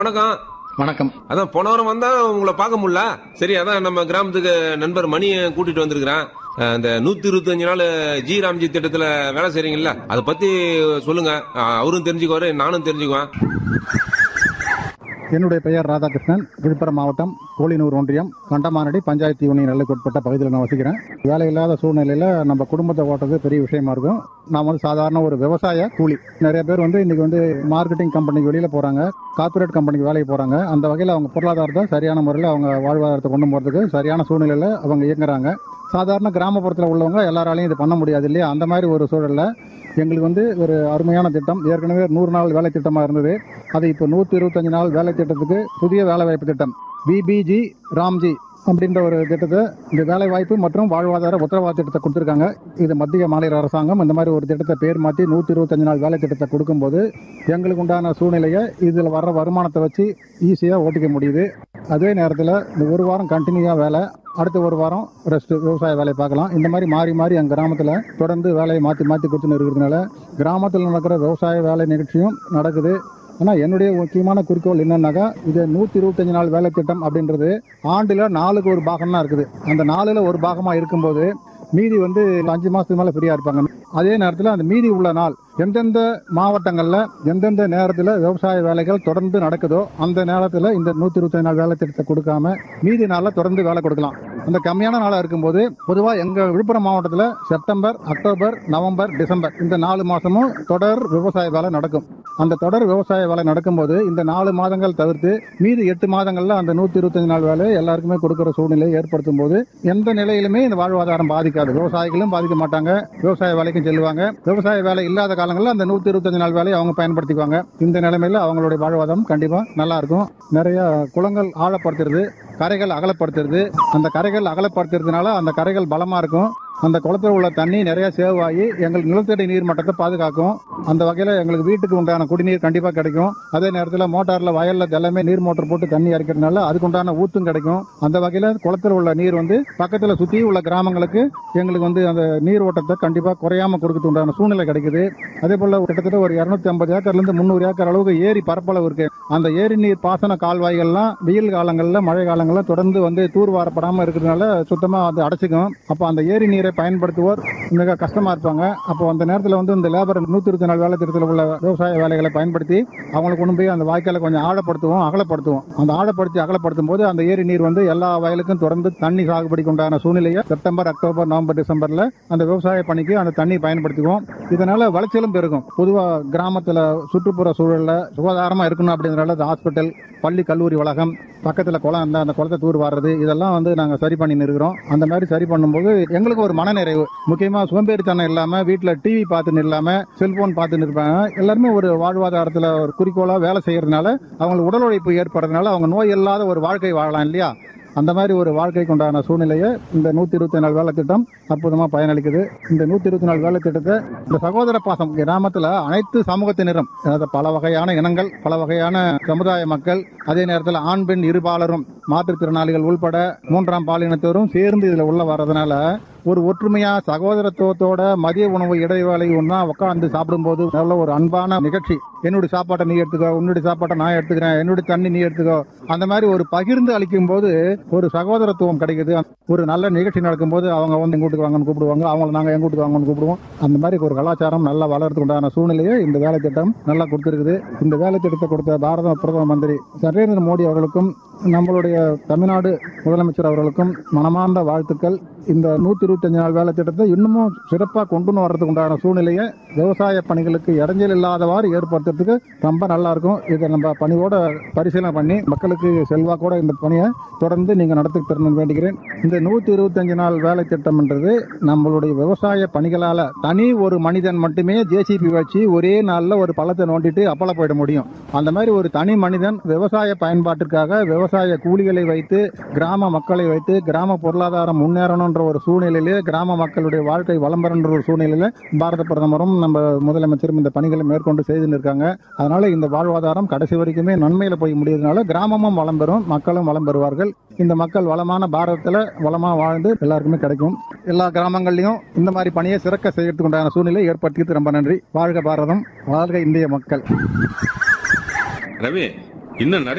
வணக்கம் வணக்கம் அதான் போன வாரம் வந்தா உங்களை பார்க்க முடியல சரி அதான் நம்ம கிராமத்துக்கு நண்பர் மணியை கூட்டிட்டு வந்திருக்கிறேன் அஹ், இந்த நூத்தி இருபத்தஞ்சு நாள் ஜி ராம்ஜி திட்டத்துல வேலை செய்றீங்கல்ல அதை பத்தி சொல்லுங்க அஹ், அவரும் தெரிஞ்சுக்குவாரு நானும் தெரிஞ்சுக்குவேன் என்னுடைய பெயர் ராதாகிருஷ்ணன் விழுப்புரம் மாவட்டம் கோழினூர் ஒன்றியம் கண்டமானடி பஞ்சாயத்து யூனியன் எல்லைக்கு உட்பட்ட பகுதியில் நான் வசிக்கிறேன் வேலை இல்லாத சூழ்நிலையில் நம்ம குடும்பத்தை ஓட்டுறது பெரிய விஷயமா இருக்கும் நான் வந்து சாதாரண ஒரு விவசாய கூலி நிறைய பேர் வந்து இன்னைக்கு வந்து மார்க்கெட்டிங் கம்பெனிக்கு வெளியில போறாங்க கார்ப்பரேட் கம்பெனிக்கு வேலைக்கு போறாங்க அந்த வகையில் அவங்க பொருளாதாரத்தை சரியான முறையில் அவங்க வாழ்வாதாரத்தை கொண்டு போறதுக்கு சரியான சூழ்நிலையில் அவங்க இயங்குறாங்க சாதாரண கிராமப்புறத்தில் உள்ளவங்க எல்லாராலையும் இது பண்ண முடியாது இல்லையா அந்த மாதிரி ஒரு சூழல்ல எங்களுக்கு வந்து ஒரு அருமையான திட்டம் ஏற்கனவே நூறு நாள் வேலை திட்டமாக இருந்தது அது இப்போ நூற்றி இருபத்தஞ்சு நாள் வேலை திட்டத்துக்கு புதிய வேலை வாய்ப்பு திட்டம் பிபிஜி ராம்ஜி அப்படின்ற ஒரு திட்டத்தை இந்த வேலை வாய்ப்பு மற்றும் வாழ்வாதார உத்தரவாத திட்டத்தை கொடுத்துருக்காங்க இது மத்திய மாநில அரசாங்கம் இந்த மாதிரி ஒரு திட்டத்தை பேர் மாற்றி நூற்றி இருபத்தஞ்சு நாள் வேலை திட்டத்தை கொடுக்கும்போது எங்களுக்கு உண்டான சூழ்நிலையை இதில் வர்ற வருமானத்தை வச்சு ஈஸியாக ஓட்டிக்க முடியுது அதே நேரத்தில் இந்த ஒரு வாரம் கண்டினியூவாக வேலை அடுத்த ஒரு வாரம் ரெஸ்ட் விவசாய வேலையை பார்க்கலாம் இந்த மாதிரி மாறி மாறி எங்கள் கிராமத்தில் தொடர்ந்து வேலையை மாற்றி மாற்றி கொடுத்துன்னு இருக்கிறதுனால கிராமத்தில் நடக்கிற விவசாய வேலை நிகழ்ச்சியும் நடக்குது ஆனால் என்னுடைய முக்கியமான குறிக்கோள் என்னன்னாக்கா இது நூற்றி இருபத்தஞ்சு நாள் வேலை திட்டம் அப்படின்றது ஆண்டில் நாலுக்கு ஒரு பாகம் தான் இருக்குது அந்த நாலுல ஒரு பாகமாக இருக்கும்போது மீதி வந்து அஞ்சு மாசத்துக்கு மேல ஃப்ரீயா இருப்பாங்க அதே நேரத்தில் அந்த மீதி உள்ள நாள் எந்தெந்த மாவட்டங்கள்ல எந்தெந்த நேரத்தில் விவசாய வேலைகள் தொடர்ந்து நடக்குதோ அந்த நேரத்தில் இந்த நூத்தி இருபத்தி நாள் வேலை திட்டத்தை கொடுக்காம மீதி நாளில் தொடர்ந்து வேலை கொடுக்கலாம் அந்த கம்மியான நாளா இருக்கும்போது பொதுவாக எங்க விழுப்புரம் மாவட்டத்தில் செப்டம்பர் அக்டோபர் நவம்பர் டிசம்பர் இந்த நாலு மாசமும் தொடர் விவசாய வேலை நடக்கும் அந்த தொடர் விவசாய வேலை நடக்கும்போது இந்த நாலு மாதங்கள் தவிர்த்து மீதி எட்டு மாதங்கள்ல அந்த நூத்தி இருபத்தஞ்சு நாள் வேலை எல்லாருக்குமே கொடுக்கிற சூழ்நிலையை ஏற்படுத்தும் போது எந்த நிலையிலுமே இந்த வாழ்வாதாரம் பாதிக்காது விவசாயிகளும் பாதிக்க மாட்டாங்க விவசாய வேலைக்கும் செல்லுவாங்க விவசாய வேலை இல்லாத காலங்களில் அந்த நூத்தி இருபத்தஞ்சு நாள் வேலையை அவங்க பயன்படுத்திக்குவாங்க இந்த நிலைமையில அவங்களுடைய வாழ்வாதாரம் கண்டிப்பா நல்லா இருக்கும் நிறைய குளங்கள் ஆழப்படுத்துறது கரைகள் அகலப்படுத்துறது அந்த கரைகள் அகலப்படுத்துறதுனால அந்த கரைகள் பலமா இருக்கும் அந்த குளத்துல உள்ள தண்ணி நிறைய சேவ் ஆகி எங்களுக்கு நிலத்தடி நீர் மட்டத்தை பாதுகாக்கும் அந்த வகையில எங்களுக்கு வீட்டுக்கு உண்டான குடிநீர் கண்டிப்பா கிடைக்கும் அதே நேரத்தில் மோட்டார்ல வயல்ல எல்லாமே நீர் மோட்டர் போட்டு தண்ணி இறக்கிறதுனால அதுக்கு உண்டான ஊத்தும் கிடைக்கும் அந்த வகையில குளத்துல உள்ள நீர் வந்து பக்கத்துல சுத்தி உள்ள கிராமங்களுக்கு எங்களுக்கு வந்து அந்த நீர் ஓட்டத்தை கண்டிப்பா குறையாம கொடுக்கறது உண்டான சூழ்நிலை கிடைக்குது அதே போல கிட்டத்தட்ட ஒரு இருநூத்தி ஐம்பது ஏக்கர்ல இருந்து முந்நூறு ஏக்கர் அளவுக்கு ஏரி பரப்பளவு இருக்கு அந்த ஏரி நீர் பாசன கால்வாய்கள்லாம் வெயில் காலங்கள்ல மழை காலங்கள்ல தொடர்ந்து வந்து தூர்வாரப்படாம இருக்கிறதுனால சுத்தமா அது அடைச்சிக்கும் அப்போ அந்த ஏரி நீரை பயன்படுத்துவோர் மிக கஷ்டமா இருப்பாங்க அப்போ அந்த நேரத்தில் வந்து இந்த லேபர் நூத்தி இருபத்தி நாலு வேலை திட்டத்தில் உள்ள விவசாய வேலைகளை பயன்படுத்தி அவங்களுக்கு கொண்டு போய் அந்த வாய்க்காலை கொஞ்சம் ஆழப்படுத்துவோம் அகலப்படுத்துவோம் அந்த ஆழப்படுத்தி அகலப்படுத்தும் போது அந்த ஏரி நீர் வந்து எல்லா வயலுக்கும் தொடர்ந்து தண்ணி சாகுபடிக்கு உண்டான சூழ்நிலையை செப்டம்பர் அக்டோபர் நவம்பர் டிசம்பர்ல அந்த விவசாய பணிக்கு அந்த தண்ணி பயன்படுத்துவோம் இதனால விளைச்சலும் பெருகும் பொதுவா கிராமத்துல சுற்றுப்புற சூழல்ல சுகாதாரமா இருக்கணும் அப்படிங்கறதுனால இந்த ஹாஸ்பிட்டல் பள்ளி கல்லூரி வளாகம் பக்கத்துல குளம் இருந்தா அந்த குளத்தை தூர் வாடுறது இதெல்லாம் வந்து நாங்க சரி பண்ணி இருக்கிறோம் அந்த மாதிரி சரி பண்ணும்போது எங்களுக்கு ஒரு மனநிறைவு முக்கியமா சோம்பேறித்தனம் இல்லாம வீட்டுல டிவி பார்த்துன்னு இல்லாம செல்போன் பார்த்துன்னு இருப்பாங்க எல்லாருமே ஒரு வாழ்வாதாரத்துல ஒரு குறிக்கோளா வேலை செய்யறதுனால அவங்களுக்கு உடல் உழைப்பு ஏற்படுறதுனால அவங்க நோய் இல்லாத ஒரு வாழ்க்கை வாழலாம் இல்லையா அந்த மாதிரி ஒரு வாழ்க்கைக்கு உண்டான சூழ்நிலையை இந்த நூத்தி இருபத்தி நாலு வேலை திட்டம் அற்புதமா பயனளிக்குது இந்த நூத்தி இருபத்தி நாலு வேலை திட்டத்தை இந்த சகோதர பாசம் கிராமத்துல அனைத்து சமூகத்தினரும் அதாவது பல வகையான இனங்கள் பல வகையான சமுதாய மக்கள் அதே நேரத்தில் ஆண் பெண் இருபாலரும் மாற்றுத்திறனாளிகள் உள்பட மூன்றாம் பாலினத்தோரும் சேர்ந்து இதுல உள்ள வர்றதுனால ஒரு ஒற்றுமையா சகோதரத்துவத்தோட மதிய உணவு இடைவேளை ஒன்றா உட்காந்து சாப்பிடும்போது நல்ல ஒரு அன்பான நிகழ்ச்சி என்னுடைய சாப்பாட்டை நீ எடுத்துக்கோ உன்னுடைய சாப்பாட்டை நான் எடுத்துக்கிறேன் என்னுடைய தண்ணி நீ எடுத்துக்கோ அந்த மாதிரி ஒரு பகிர்ந்து அளிக்கும் போது ஒரு சகோதரத்துவம் கிடைக்குது ஒரு நல்ல நிகழ்ச்சி நடக்கும்போது அவங்க வந்து எங்க வீட்டுக்கு வாங்கன்னு கூப்பிடுவாங்க அவங்கள நாங்க எங்க வீட்டுக்கு வாங்கன்னு கூப்பிடுவோம் அந்த மாதிரி ஒரு கலாச்சாரம் நல்லா வளர்றதுக்கு உண்டான சூழ்நிலையை இந்த வேலை திட்டம் நல்லா கொடுத்திருக்குது இந்த வேலை திட்டத்தை கொடுத்த பாரத பிரதம மந்திரி நரேந்திர மோடி அவர்களுக்கும் நம்மளுடைய தமிழ்நாடு முதலமைச்சர் அவர்களுக்கும் மனமார்ந்த வாழ்த்துக்கள் இந்த நூத்தி இருபத்தஞ்சு நாள் வேலை திட்டத்தை இன்னமும் சிறப்பாக கொண்டு வர்றதுக்கு உண்டான சூழ்நிலையை விவசாய பணிகளுக்கு இடைஞ்சல் இல்லாதவாறு ஏற்படுத்துறதுக்கு ரொம்ப நல்லா இருக்கும் இதை நம்ம பணியோட பரிசீலனை பண்ணி மக்களுக்கு செல்வாக்கோட இந்த பணியை தொடர்ந்து நீங்க நடத்தி தரணும்னு வேண்டுகிறேன் இந்த நூத்தி இருபத்தஞ்சு நாள் வேலை திட்டம்ன்றது நம்மளுடைய விவசாய பணிகளால தனி ஒரு மனிதன் மட்டுமே ஜேசிபி வச்சு ஒரே நாள்ல ஒரு பள்ளத்தை நோண்டிட்டு அப்பள போயிட முடியும் அந்த மாதிரி ஒரு தனி மனிதன் விவசாய பயன்பாட்டிற்காக விவசாய கூலிகளை வைத்து கிராம மக்களை வைத்து கிராம பொருளாதாரம் முன்னேறணுன்ற ஒரு சூழ்நிலையிலே கிராம மக்களுடைய வாழ்க்கை வளம் பெறன்ற ஒரு சூழ்நிலையில பாரத பிரதமரும் நம்ம முதலமைச்சரும் இந்த பணிகளை மேற்கொண்டு செய்துன்னு இருக்காங்க அதனால இந்த வாழ்வாதாரம் கடைசி வரைக்குமே நன்மையில போய் முடியறதுனால கிராமமும் வளம் பெறும் மக்களும் வளம் பெறுவார்கள் இந்த மக்கள் வளமான பாரதத்துல வளமா வாழ்ந்து எல்லாருக்குமே கிடைக்கும் எல்லா கிராமங்கள்லயும் இந்த மாதிரி பணியை சிறக்க செய்யறதுக்கு உண்டான சூழ்நிலை ஏற்படுத்தியது ரொம்ப நன்றி வாழ்க பாரதம் வாழ்க இந்திய மக்கள் ரவி இன்னும் நிறைய